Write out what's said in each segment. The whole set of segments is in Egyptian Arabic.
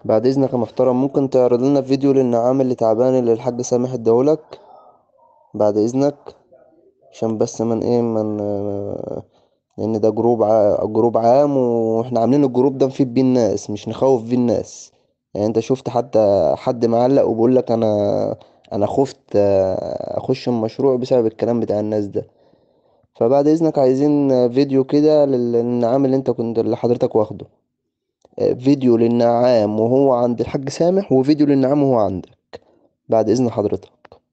بعد اذنك يا محترم ممكن تعرض لنا فيديو للنعام اللي تعبان اللي الحاج سامح اداهولك بعد اذنك عشان بس من ايه من لان ده جروب ع... جروب عام واحنا عاملين الجروب ده نفيد بيه الناس مش نخوف بيه الناس يعني انت شفت حتى حد معلق وبيقول لك انا انا خفت اخش المشروع بسبب الكلام بتاع الناس ده فبعد اذنك عايزين فيديو كده للنعام اللي انت كنت اللي حضرتك واخده فيديو للنعام وهو عند الحاج سامح وفيديو للنعام وهو عندك بعد اذن حضرتك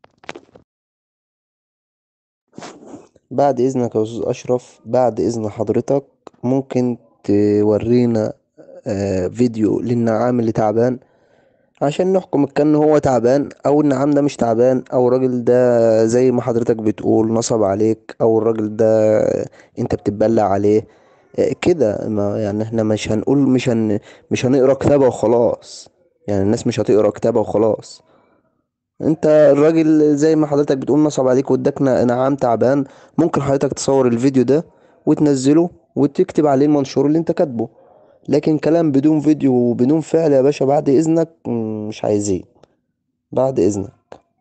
بعد اذنك يا استاذ اشرف بعد اذن حضرتك ممكن تورينا فيديو للنعام اللي تعبان عشان نحكم كان هو تعبان او النعام ده مش تعبان او الراجل ده زي ما حضرتك بتقول نصب عليك او الراجل ده انت بتتبلع عليه كده ما يعني احنا مش هنقول مش هن مش هنقرا كتابه وخلاص يعني الناس مش هتقرا كتابه وخلاص انت الراجل زي ما حضرتك بتقول نصب عليك واداك نعام تعبان ممكن حضرتك تصور الفيديو ده وتنزله وتكتب عليه المنشور اللي انت كاتبه لكن كلام بدون فيديو وبدون فعل يا باشا بعد اذنك مش عايزين بعد اذنك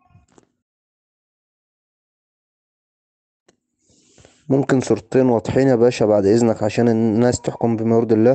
ممكن صورتين واضحين يا باشا بعد اذنك عشان الناس تحكم بما يرضي الله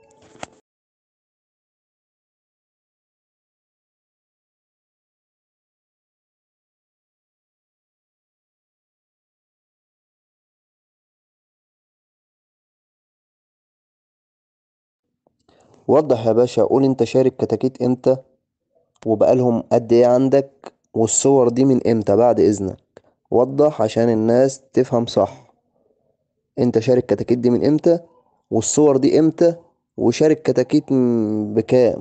وضح يا باشا قول انت شارك كتاكيت امتى وبقالهم قد ايه عندك والصور دي من امتى بعد اذنك وضح عشان الناس تفهم صح انت شارك كتاكيت دي من امتى والصور دي امتى وشارك كتاكيت بكام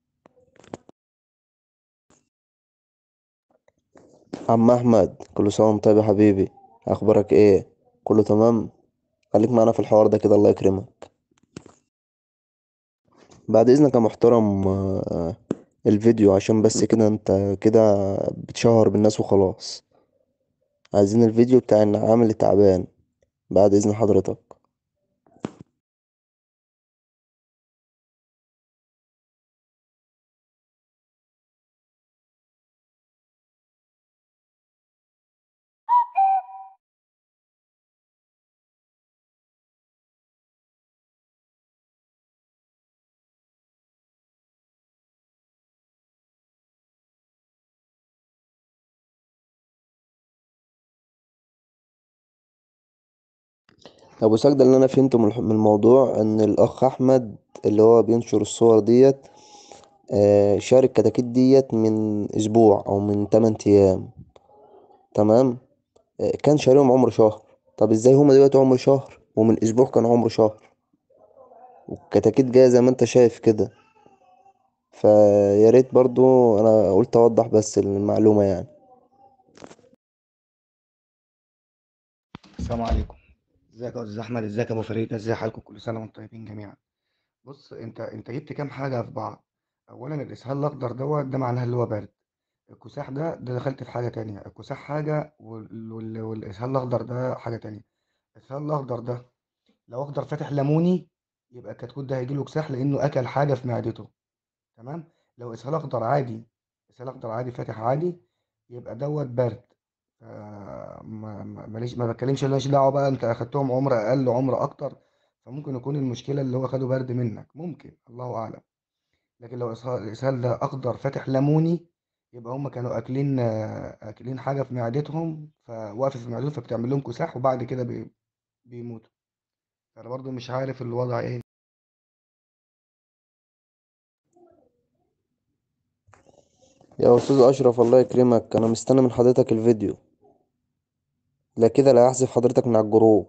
عم احمد كل سنه وانت طيب يا حبيبي اخبارك ايه كله تمام خليك معانا في الحوار ده كده الله يكرمك بعد اذنك يا محترم الفيديو عشان بس كده انت كده بتشهر بالناس وخلاص عايزين الفيديو بتاع النعام اللي تعبان بعد اذن حضرتك ابو سجدة اللي انا فهمته من الموضوع ان الاخ احمد اللي هو بينشر الصور ديت شارك كتاكيت ديت من اسبوع او من 8 ايام تمام كان شاريهم عمر شهر طب ازاي هما دلوقتي عمر شهر ومن اسبوع كان عمر شهر والكتاكيت جايه زي ما انت شايف كده فياريت برضو انا قلت اوضح بس المعلومه يعني السلام عليكم ازيك يا استاذ احمد ازيك يا ابو فريد ازي حالكم كل سنه وانتم طيبين جميعا بص انت انت جبت كام حاجه في بعض اولا الاسهال الاخضر دوت ده معناها اللي هو برد الكساح ده ده دخلت في حاجه تانية الكساح حاجه وال... وال... والاسهال الاخضر ده حاجه تانية الاسهال الاخضر ده لو اخضر فاتح ليموني يبقى الكتكوت ده هيجيله كساح لانه اكل حاجه في معدته تمام لو اسهال اخضر عادي اسهال اخضر عادي فاتح عادي يبقى دوت برد ماليش ما بتكلمش ماليش دعوه بقى انت اخدتهم عمر اقل عمر اكتر فممكن يكون المشكله اللي هو خده برد منك ممكن الله اعلم لكن لو الاسهال ده اخضر فاتح ليموني يبقى هم كانوا اكلين اكلين حاجه في معدتهم فوقفت في معدتهم فبتعمل لهم كساح وبعد كده بي... بيموتوا انا برضو مش عارف الوضع ايه يا استاذ اشرف الله يكرمك انا مستني من حضرتك الفيديو لا كده لا هحذف حضرتك من على الجروب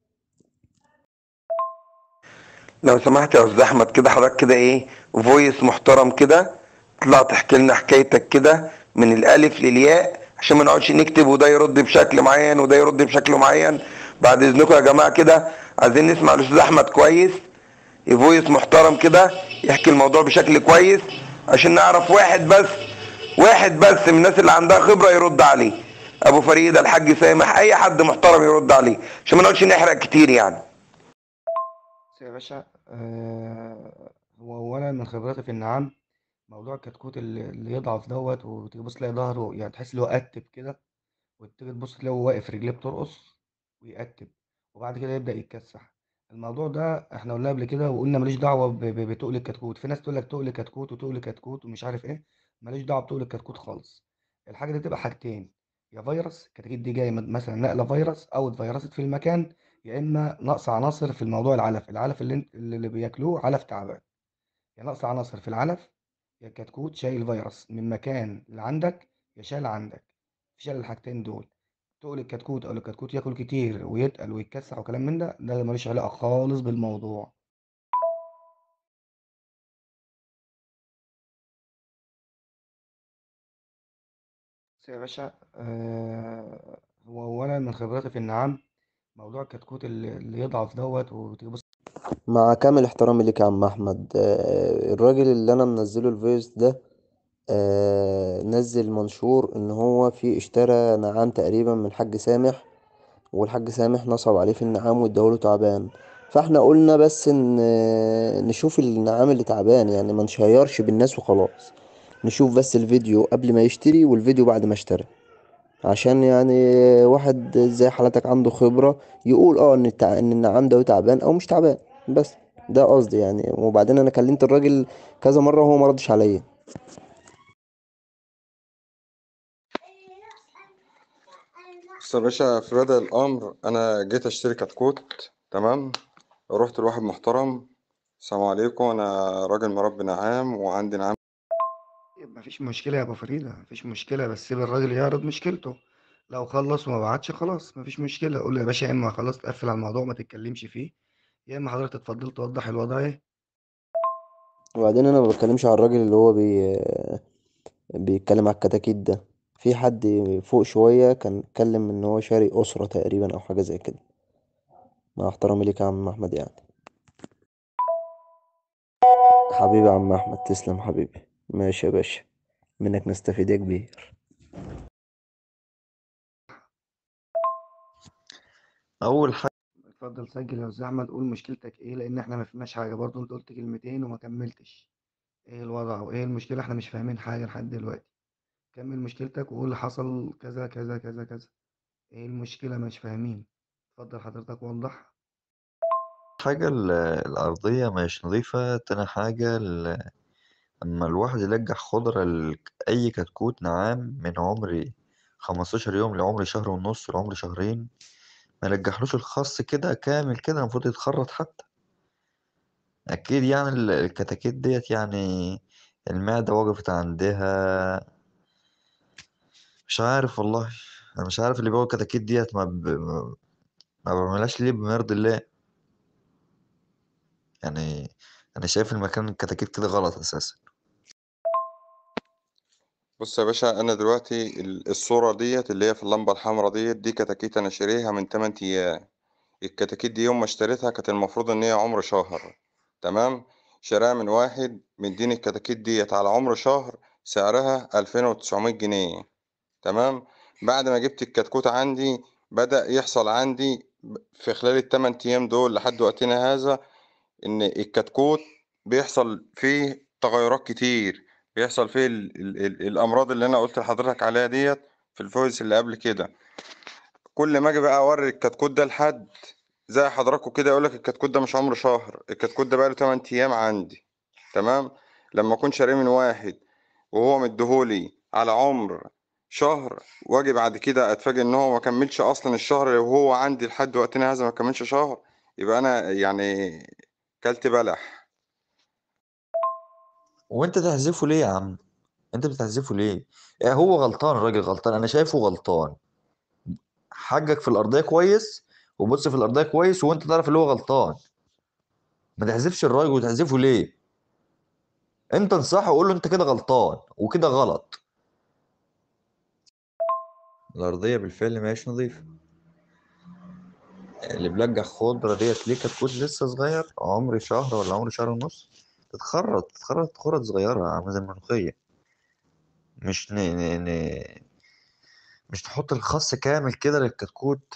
لو سمحت يا استاذ احمد كده حضرتك كده ايه فويس محترم كده تطلع تحكي لنا حكايتك كده من الالف للياء عشان ما نقعدش نكتب وده يرد بشكل معين وده يرد بشكل معين بعد اذنكم يا جماعه كده عايزين نسمع الاستاذ احمد كويس فويس محترم كده يحكي الموضوع بشكل كويس عشان نعرف واحد بس واحد بس من الناس اللي عندها خبره يرد عليه ابو فريد الحاج سامح اي حد محترم يرد عليه عشان ما نقعدش نحرق كتير يعني يا باشا آه هو اولا من خبرتي في النعام موضوع الكتكوت اللي اللي يضعف دوت وتيجي تبص تلاقي ظهره يعني تحس ان هو قتب كده وتيجي تبص تلاقيه هو واقف رجليه بترقص ويقتب وبعد كده يبدأ يتكسح الموضوع ده احنا قلنا قبل كده وقلنا ماليش دعوة ب- ب- بتقل الكتكوت في ناس تقول لك تقل كتكوت وتقل كتكوت ومش عارف ايه ماليش دعوة بتقل الكتكوت خالص الحاجة دي تبقى حاجتين يا فيروس الكتاكيت دي جاية من- مثلا نقلة فيروس او اتفيرست في المكان يا اما نقص عناصر في الموضوع العلف العلف اللي انت اللي بياكلوه علف تعبان يا نقص عناصر في العلف يا الكتكوت شايل فيروس من مكان اللي عندك يا شايل عندك في شايل الحاجتين دول تقول الكتكوت او الكتكوت ياكل كتير ويتقل ويتكسح وكلام من ده ده ملوش علاقة خالص بالموضوع بس يا باشا آه هو اولا من خبرتي في النعام موضوع الكتكوت اللي, اللي يضعف دوت وتيجي بص مع كامل احترامي ليك يا عم احمد آه، الراجل اللي انا منزله الفيس ده آه، نزل منشور ان هو في اشترى نعام تقريبا من الحاج سامح والحاج سامح نصب عليه في النعام واداهوله تعبان فاحنا قلنا بس ان آه، نشوف النعام اللي تعبان يعني ما نشيرش بالناس وخلاص نشوف بس الفيديو قبل ما يشتري والفيديو بعد ما اشترى عشان يعني واحد زي حالتك عنده خبرة يقول اه ان التع... ان النعام ده تعبان او مش تعبان بس ده قصدي يعني وبعدين انا كلمت الراجل كذا مرة وهو ما ردش عليا بص يا باشا في بدء الأمر أنا جيت أشتري كتكوت تمام رحت لواحد محترم السلام عليكم أنا راجل مربي نعام وعندي نعام مفيش مشكلة يا ابو فريدة مفيش مشكلة بس سيب الراجل يعرض مشكلته لو خلص وما بعتش خلاص مفيش مشكلة قول له يا باشا يا اما خلاص تقفل على الموضوع ما تتكلمش فيه يا اما حضرتك تفضل توضح الوضع ايه وبعدين انا ما بتكلمش على الراجل اللي هو بي... بيتكلم على الكتاكيت ده في حد فوق شوية كان اتكلم ان هو شاري أسرة تقريبا او حاجة زي كده مع احترامي ليك يا عم احمد يعني حبيبي يا عم احمد تسلم حبيبي ماشي يا باشا منك نستفيد يا كبير أول حاجة اتفضل سجل يا استاذ احمد قول مشكلتك ايه لان احنا ما فهمناش حاجة برضه انت قلت كلمتين وما كملتش ايه الوضع وايه المشكلة احنا مش فاهمين حاجة لحد دلوقتي كمل مشكلتك وقول حصل كذا كذا كذا كذا ايه المشكلة مش فاهمين اتفضل حضرتك وضح حاجة ال- الأرضية مش نظيفة تاني حاجة ال- أما الواحد يلجح خضرة ل- أي كتكوت نعام من عمر خمستاشر يوم لعمر شهر ونص لعمر شهرين ما يلجحلوش الخاص كده كامل كده المفروض يتخرط حتى أكيد يعني ال- الكتاكيت ديت يعني المعدة وقفت عندها مش عارف والله أنا مش عارف اللي بيقول الكتاكيت ديت ما, ب... ما بعملهاش ليه بما يرضي الله يعني أنا شايف المكان الكتاكيت كده غلط أساسا بص يا باشا أنا دلوقتي ال- الصورة ديت اللي هي في اللمبة الحمراء ديت دي كتاكيت أنا شاريها من 8 أيام الكتاكيت دي يوم ما اشتريتها كانت المفروض إن هي عمر شهر تمام شراها من واحد مديني الكتاكيت ديت على عمر شهر سعرها 2900 جنيه تمام بعد ما جبت الكتكوت عندي بدأ يحصل عندي ب- في خلال الثمان أيام دول لحد وقتنا هذا إن الكتكوت بيحصل فيه تغيرات كتير بيحصل فيه ال ال ال الأمراض اللي أنا قلت لحضرتك عليها ديت في الفويس اللي قبل كده كل ما أجي بقى أوري الكتكوت ده لحد زي حضراتكم كده يقولك الكتكوت ده مش عمره شهر الكتكوت ده بقاله 8 أيام عندي تمام لما أكون شاريه من واحد وهو مديهولي على عمر شهر واجي بعد كده اتفاجئ ان هو ما كملش اصلا الشهر وهو عندي لحد وقتنا هذا ما كملش شهر يبقى انا يعني كلت بلح وانت تحذفه ليه يا عم انت بتحذفه ليه يعني هو غلطان الراجل غلطان انا شايفه غلطان حقك في الارضيه كويس وبص في الارضيه كويس وانت تعرف اللي هو غلطان ما تحذفش الراجل وتحذفه ليه انت انصحه وقول له انت كده غلطان وكده غلط الارضيه بالفعل ما هيش نظيفه اللي بلجح خضره ديت ليه كتكوت لسه صغير عمر شهر ولا عمر شهر ونص تتخرط تتخرط خرط صغيره عامله زي الملوخيه مش ن... ن... ن... مش تحط الخس كامل كده للكتكوت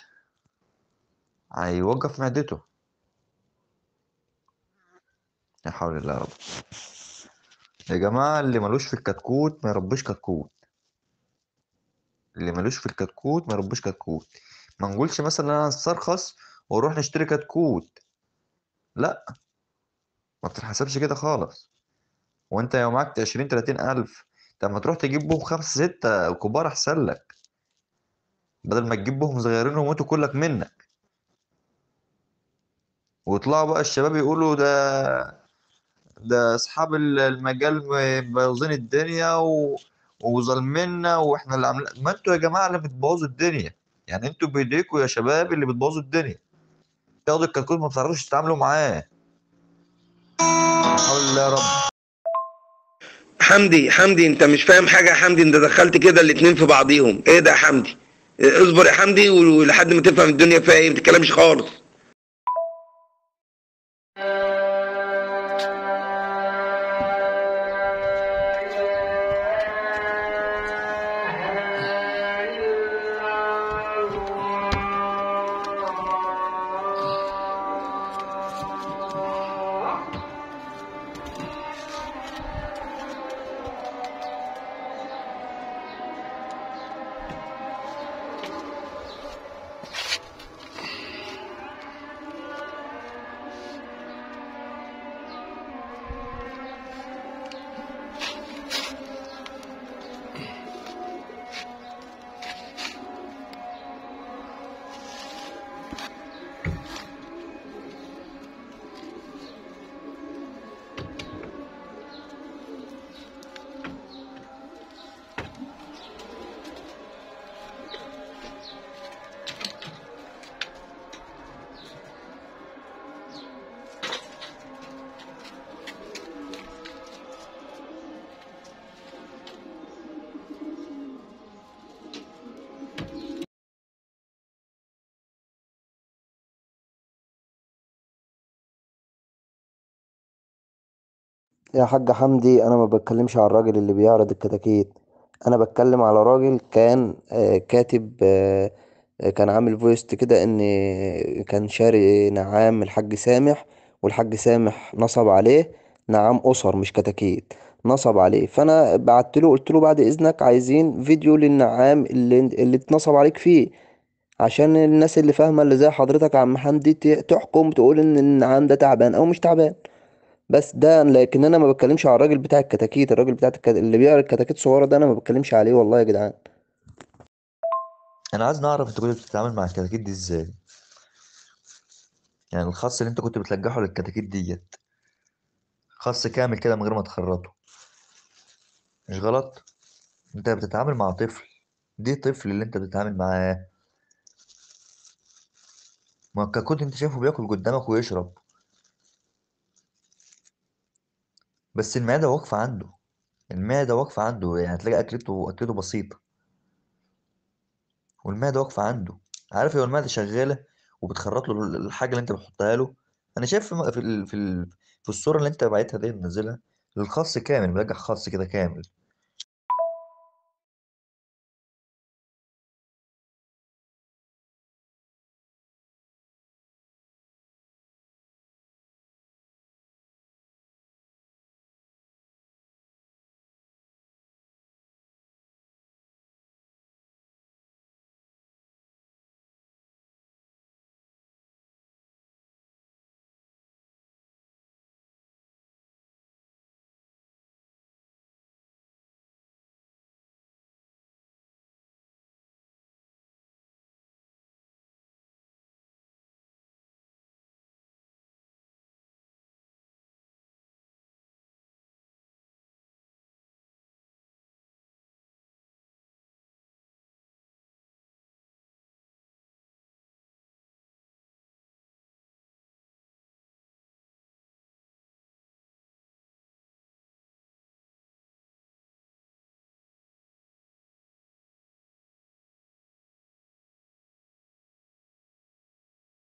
هيوقف معدته لا حول الله يا رب يا جماعة اللي ملوش في الكتكوت ما يربيش كتكوت اللي ملوش في الكتكوت ما يربيش كتكوت ما نقولش مثلا انا نسترخص ونروح نشتري كتكوت لا ما بتتحسبش كده خالص وانت يوم معاك عشرين تلاتين الف طب ما تروح تجيب بهم خمسة ستة كبار احسن لك بدل ما تجيب بهم صغيرين ويموتوا كلك منك ويطلعوا بقى الشباب يقولوا ده ده اصحاب ال- المجال مبوظين الدنيا و... وظالميننا واحنا اللي عاملين ما انتوا يا جماعه اللي بتبوظوا الدنيا يعني انتوا بايديكوا يا شباب اللي بتبوظوا الدنيا تاخدوا الكتكوت ما بتعرفوش تتعاملوا معاه حول الله يا رب حمدي حمدي انت مش فاهم حاجه يا حمدي انت دخلت كده الاتنين في بعضيهم ايه ده يا حمدي اه، اصبر يا حمدي ولحد ما تفهم الدنيا فيها ايه ما تتكلمش خالص يا حاج حمدي انا ما بتكلمش على الراجل اللي بيعرض الكتاكيت انا بتكلم على راجل كان آه، كاتب آه، آه، كان عامل فويست كده ان كان شاري نعام الحاج سامح والحاج سامح نصب عليه نعام اسر مش كتاكيت نصب عليه فانا بعت له قلت له بعد اذنك عايزين فيديو للنعام اللي اللي اتنصب عليك فيه عشان الناس اللي فاهمه اللي زي حضرتك يا عم حمدي ت- تحكم تقول ان النعام ده تعبان او مش تعبان بس ده لكن انا ما بتكلمش على الراجل بتاع الكتاكيت الراجل بتاع الكت... اللي بيعرض كتاكيت صغيره ده انا ما بتكلمش عليه والله يا جدعان انا عايز نعرف انت كنت بتتعامل مع الكتاكيت دي ازاي يعني الخاص اللي انت كنت بتلجحه للكتاكيت ديت خاص كامل كده من غير ما تخرطه مش غلط انت بتتعامل مع طفل دي طفل اللي انت بتتعامل معاه ما الكتكوت انت شايفه بياكل قدامك ويشرب بس المعدة واقفة عنده المعدة واقفة عنده يعني هتلاقي أكلته أكلته بسيطة والمعدة واقفة عنده عارف لو المعدة شغالة وبتخرط له الحاجة اللي أنت بتحطها له أنا شايف في في ال... في, ال... في الصورة اللي أنت بعتها دي منزلها الخاص كامل ملقح خاص كده كامل